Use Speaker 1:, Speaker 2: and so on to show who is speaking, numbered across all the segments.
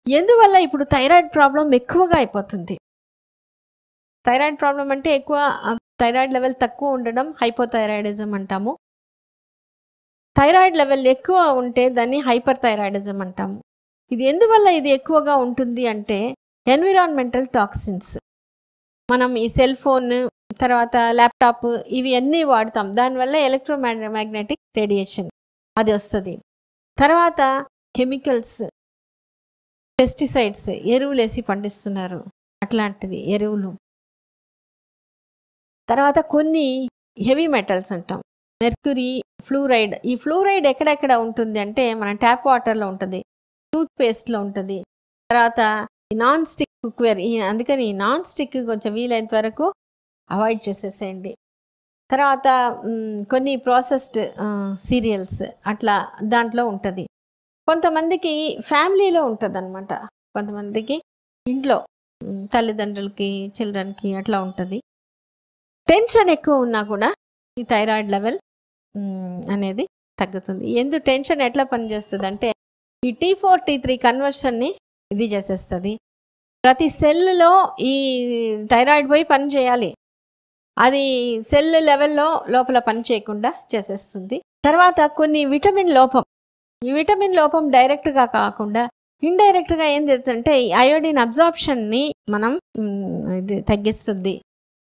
Speaker 1: ఎందువల్ల ఇప్పుడు thyroid problem ఎక్కువగా అయిపోతుంది థైరాయిడ్ ప్రాబ్లం అంటే ఎక్కువ ఆ, థైరాయిడ్ లెవెల్ తక్కువ ఉండడం హైపోథైరాయిడిజం అంటాము థైరాయిడ్ లెవెల్ ఎక్కువ ఉంటే దాన్ని హైపర్ థైరాయిడిజం అంటాము ఇది ఎందువల్ల ఇది ఎక్కువగా ఉంటుంది అంటే ఎన్విరాన్మెంటల్ టాక్సిన్స్ మనం ఈ సెల్ ఫోన్ తర్వాత ల్యాప్టాప్ ఇవి అన్నీ వాడతాం దానివల్ల ఎలక్ట్రో మ్యాగ్నెటిక్ రేడియేషన్ అది వస్తుంది తర్వాత కెమికల్స్ పెస్టిసైడ్స్ ఎరువులు వేసి పండిస్తున్నారు అట్లాంటిది ఎరువులు తర్వాత కొన్ని హెవీ మెటల్స్ అంటాం మెర్క్యూరీ ఫ్లూరైడ్ ఈ ఫ్లూరైడ్ ఎక్కడెక్కడ ఉంటుంది అంటే మన ట్యాప్ వాటర్లో ఉంటుంది టూత్ పేస్ట్లో ఉంటుంది తర్వాత నాన్ స్టిక్ కుక్వేర్ అందుకని నాన్ స్టిక్ కొంచెం వీలైనంత వరకు అవాయిడ్ చేసేసేయండి తర్వాత మ్, కొన్ని ప్రాసెస్డ్ సీరియల్స్ అట్లా దాంట్లో ఉంటుంది కొంతమందికి ఫ్యామిలీలో ఉంటుంది అనమాట కొంతమందికి ఇంట్లో మ్, తల్లిదండ్రులకి చిల్డ్రన్కి అట్లా ఉంటుంది టెన్షన్ ఎక్కువ ఉన్నా కూడా ఈ థైరాయిడ్ లెవెల్ మ్, అనేది తగ్గుతుంది ఎందు టెన్షన్ ఎట్లా పనిచేస్తుంది అంటే ఈ టీ ఫోర్ టీ త్రీ కన్వర్షన్ని ఇది చేసేస్తుంది ప్రతి సెల్లో ఈ థైరాయిడ్ పోయి పని చేయాలి అది సెల్ లెవెల్లో లోపల పని చేయకుండా చేసేస్తుంది తర్వాత కొన్ని విటమిన్ లోపం ఈ విటమిన్ లోపం డైరెక్ట్గా కాకుండా ఇండైరెక్ట్గా ఏం చేస్తుందంటే ఈ అయోడిన్ అబ్జార్ప్షన్ని మనం మ్, ఇది తగ్గిస్తుంది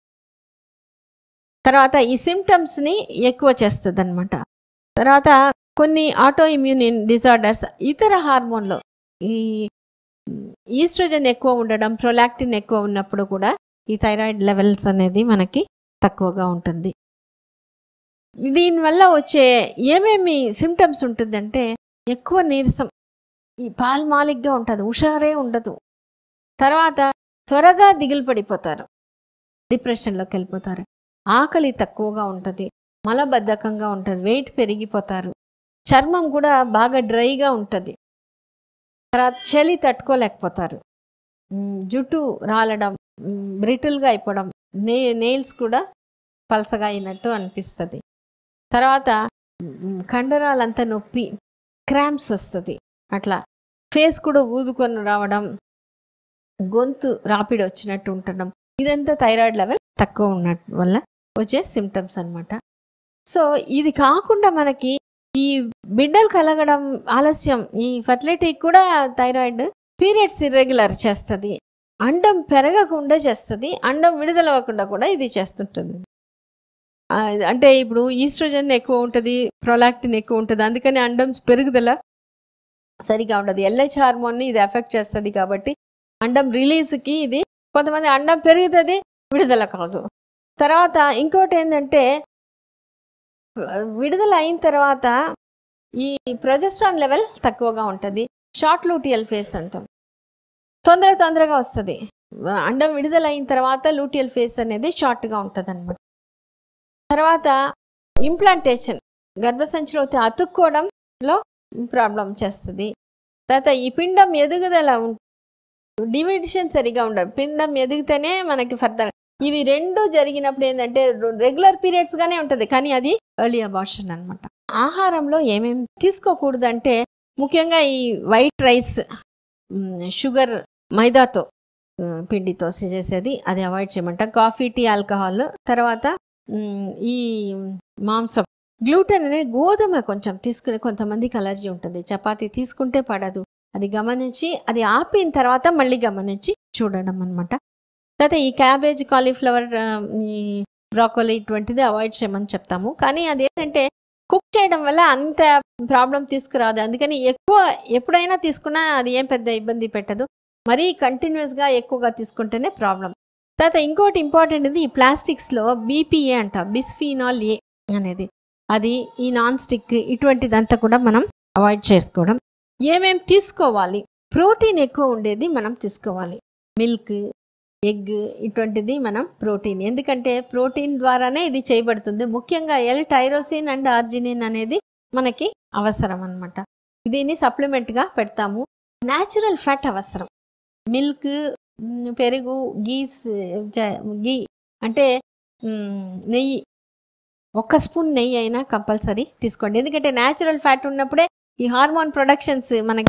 Speaker 1: తర్వాత ఈ సిమ్టమ్స్ని ఎక్కువ చేస్తుంది అనమాట తర్వాత కొన్ని ఆటో ఇమ్యూన్ డిజార్డర్స్ ఇతర హార్మోన్లు ఈ ఈస్ట్రోజన్ ఎక్కువ ఉండడం ప్రొలాక్టిన్ ఎక్కువ ఉన్నప్పుడు కూడా ఈ థైరాయిడ్ లెవెల్స్ అనేది మనకి తక్కువగా ఉంటుంది దీనివల్ల వచ్చే ఏమేమి సిమ్టమ్స్ ఉంటుందంటే ఎక్కువ నీరసం ఈ పాల్మాలిక్గా ఉంటుంది హుషారే ఉండదు తర్వాత త్వరగా దిగులు పడిపోతారు డిప్రెషన్లోకి వెళ్ళిపోతారు ఆకలి తక్కువగా ఉంటుంది మలబద్ధకంగా ఉంటుంది వెయిట్ పెరిగిపోతారు చర్మం కూడా బాగా డ్రైగా ఉంటుంది తర్వాత చలి తట్టుకోలేకపోతారు మ్, జుట్టు రాలడం బ్రిటిల్గా అయిపోవడం నే నెయిల్స్ కూడా పలసగా అయినట్టు అనిపిస్తుంది తర్వాత మ్, కండరాలంతా నొప్పి క్రాంప్స్ వస్తుంది అట్లా ఫేస్ కూడా ఊదుకొని రావడం గొంతు రాపిడి వచ్చినట్టు ఉండడం ఇదంతా థైరాయిడ్ లెవెల్ తక్కువ ఉన్నట్టు వల్ల వచ్చే సిమ్టమ్స్ అన్నమాట సో ఇది కాకుండా మనకి ఈ బిడ్డలు కలగడం ఆలస్యం ఈ ఫర్టిలిటీకి కూడా థైరాయిడ్ పీరియడ్స్ ఇర్రెగ్యులర్ చేస్తుంది అండం పెరగకుండా చేస్తుంది అండం విడుదలవ్వకుండా కూడా ఇది చేస్తుంటుంది ఆ, అంటే ఇప్పుడు ఈస్ట్రోజన్ ఎక్కువ ఉంటుంది ప్రొలాక్టిన్ ఎక్కువ ఉంటుంది అందుకని అండం పెరుగుదల సరిగా ఉండదు ఎల్హెచ్ హార్మోన్ని ఇది ఎఫెక్ట్ చేస్తుంది కాబట్టి అండం రిలీజ్కి ఇది కొంతమంది అండం పెరుగుతుంది విడుదల కాదు తర్వాత ఇంకోటి ఏంటంటే విడుదల అయిన తర్వాత ఈ ప్రొజెస్ట్రాన్ లెవెల్ తక్కువగా ఉంటుంది షార్ట్ లూటియల్ ఫేస్ అంటాం తొందర తొందరగా వస్తుంది అండం విడుదల అయిన తర్వాత లూటియల్ ఫేస్ అనేది షార్ట్గా ఉంటుంది అనమాట తర్వాత ఇంప్లాంటేషన్ గర్భసంచిలో అతుక్కోవడంలో ప్రాబ్లం చేస్తుంది తర్వాత ఈ పిండం ఎదుగుదల డివిజన్ సరిగా ఉండదు పిండం ఎదిగితేనే మనకి ఫర్దర్ ఇవి రెండు జరిగినప్పుడు ఏంటంటే రెగ్యులర్ పీరియడ్స్ గానే ఉంటుంది కానీ అది ఎర్లీ అబార్షన్ అన్నమాట ఆహారంలో ఏమేమి తీసుకోకూడదంటే ముఖ్యంగా ఈ వైట్ రైస్ షుగర్ మైదాతో ఉమ్, పిండితో చేసేది అది అవాయిడ్ చేయమంటాం కాఫీ టీ ఆల్కహాల్ తర్వాత ఉమ్, ఈ మాంసం గ్లూటెన్ అనేది గోధుమ కొంచెం తీసుకునే కొంతమందికి అలర్జీ ఉంటుంది చపాతీ తీసుకుంటే పడదు అది గమనించి అది ఆపిన తర్వాత మళ్ళీ గమనించి చూడడం అనమాట తర్వాత ఈ క్యాబేజ్ కాలీఫ్లవర్ ఆ, ఈ బ్రాకోలీ ఇటువంటిది అవాయిడ్ చేయమని చెప్తాము కానీ అది ఏంటంటే కుక్ చేయడం వల్ల అంత ప్రాబ్లం తీసుకురాదు అందుకని ఎక్కువ ఎప్పుడైనా తీసుకున్నా అది ఏం పెద్ద ఇబ్బంది పెట్టదు మరీ కంటిన్యూస్గా ఎక్కువగా తీసుకుంటేనే ప్రాబ్లం తర్వాత ఇంకోటి ఇంపార్టెంట్ ఇది ఈ ప్లాస్టిక్స్లో బీపీఏ అంట బిస్ఫీనాల్ ఏ అనేది అది ఈ నాన్ స్టిక్ ఇటువంటిదంతా కూడా మనం అవాయిడ్ చేసుకోవడం ఏమేం తీసుకోవాలి ప్రోటీన్ ఎక్కువ ఉండేది మనం తీసుకోవాలి మిల్క్ ఎగ్ ఇటువంటిది మనం ప్రోటీన్ ఎందుకంటే ప్రోటీన్ ద్వారానే ఇది చేయబడుతుంది ముఖ్యంగా ఎల్ టైరోసిన్ అండ్ ఆర్జినిన్ అనేది మనకి అవసరం అన్నమాట దీన్ని సప్లిమెంట్గా పెడతాము న్యాచురల్ ఫ్యాట్ అవసరం మిల్క్ మ్, పెరుగు గీస్ జ- గీ అంటే మ్, నెయ్యి ఒక్క స్పూన్ నెయ్యి అయినా కంపల్సరీ తీసుకోండి ఎందుకంటే న్యాచురల్ ఫ్యాట్ ఉన్నప్పుడే ఈ హార్మోన్ ప్రొడక్షన్స్ మనకి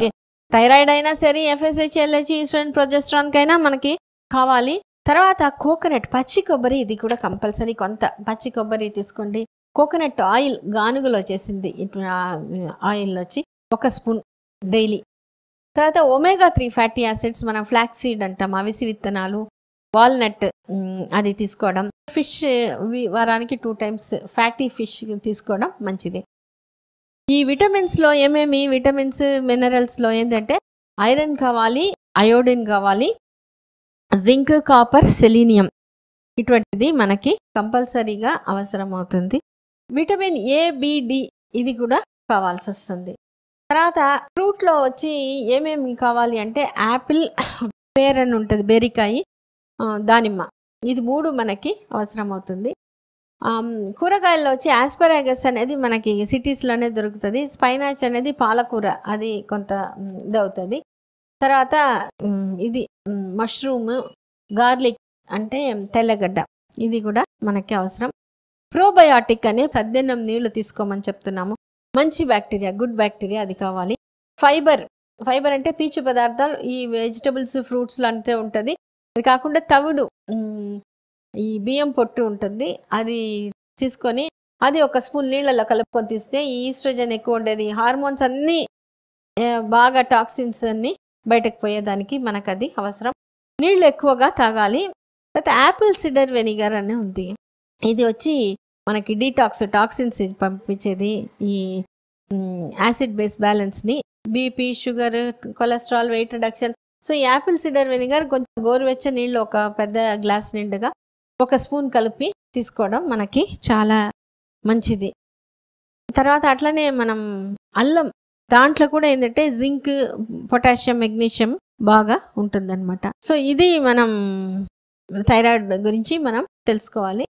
Speaker 1: థైరాయిడ్ అయినా సరే ఎఫ్ఎస్హెచ్ ఎల్హెచ్ ఈస్ట్రోజన్ ప్రొజెస్ట్రాన్కైనా మనకి కావాలి తర్వాత కోకోనట్ పచ్చి కొబ్బరి ఇది కూడా కంపల్సరీ కొంత పచ్చి కొబ్బరి తీసుకోండి కోకోనట్ ఆయిల్ గానుగలో చేసింది ఇటు ఆయిల్ వచ్చి ఒక స్పూన్ డైలీ తర్వాత ఒమేగా త్రీ ఫ్యాటీ యాసిడ్స్ మనం ఫ్లాక్స్ సీడ్ అంటాం అవిసి విత్తనాలు వాల్నట్ మ్, అది తీసుకోవడం ఫిష్ వి- వారానికి టూ టైమ్స్ ఫ్యాటీ ఫిష్ తీసుకోవడం మంచిది ఈ విటమిన్స్లో ఏమేమి విటమిన్స్ మినరల్స్లో ఏంటంటే ఐరన్ కావాలి అయోడిన్ కావాలి జింక్ కాపర్ సెలీనియం ఇటువంటిది మనకి కంపల్సరీగా అవసరం అవుతుంది విటమిన్ ఏ బిడి ఇది కూడా కావాల్సి వస్తుంది తర్వాత ఫ్రూట్లో వచ్చి ఏమేమి కావాలి అంటే యాపిల్ పేర్ అని ఉంటుంది బేరికాయ ఆ, దానిమ్మ ఇది మూడు మనకి అవసరం అవుతుంది ఆమ్, కూరగాయల్లో వచ్చి ఆస్పరాగస్ అనేది మనకి సిటీస్లోనే దొరుకుతుంది స్పైనాచ్ అనేది పాలకూర అది కొంత మ్, ఇది అవుతుంది తర్వాత మ్, ఇది మష్రూమ్ గార్లిక్ అంటే తెల్లగడ్డ ఇది కూడా మనకి అవసరం ప్రోబయాటిక్ అనే సద్దెన్నం నీళ్లు తీసుకోమని చెప్తున్నాము మంచి బ్యాక్టీరియా గుడ్ బ్యాక్టీరియా అది కావాలి ఫైబర్ ఫైబర్ అంటే పీచు పదార్థాలు ఈ వెజిటబుల్స్ ఫ్రూట్స్లో అంటే ఉంటుంది అది కాకుండా తవుడు మ్, ఈ బియ్యం పొట్టు ఉంటుంది అది తీసుకొని అది ఒక స్పూన్ నీళ్ళలో కలుపుకొని తీస్తే ఈ ఈస్ట్రోజన్ ఎక్కువ ఉండేది హార్మోన్స్ అన్నీ ఏ, బాగా టాక్సిన్స్ అన్నీ బయటకు పోయేదానికి మనకు అది అవసరం నీళ్ళు ఎక్కువగా తాగాలి తర్వాత యాపిల్ సిడర్ వెనిగర్ అని ఉంది ఇది వచ్చి మనకి డీటాక్స్ టాక్సిన్స్ పంపించేది ఈ యాసిడ్ బేస్ బ్యాలెన్స్ని BP sugar cholesterol weight reduction so ఈ యాపిల్ సిడర్ వెనిగర్ కొంచెం గోరువెచ్చ నీళ్ళు ఒక పెద్ద గ్లాస్ నిండుగా ఒక స్పూన్ కలిపి తీసుకోవడం మనకి చాలా మంచిది తర్వాత అట్లనే మనం అల్లం దాంట్లో కూడా ఏంటంటే జింక్ పొటాషియం మెగ్నీషియం బాగా ఉంటుందన్నమాట సో ఇది మనం థైరాయిడ్ గురించి మనం తెలుసుకోవాలి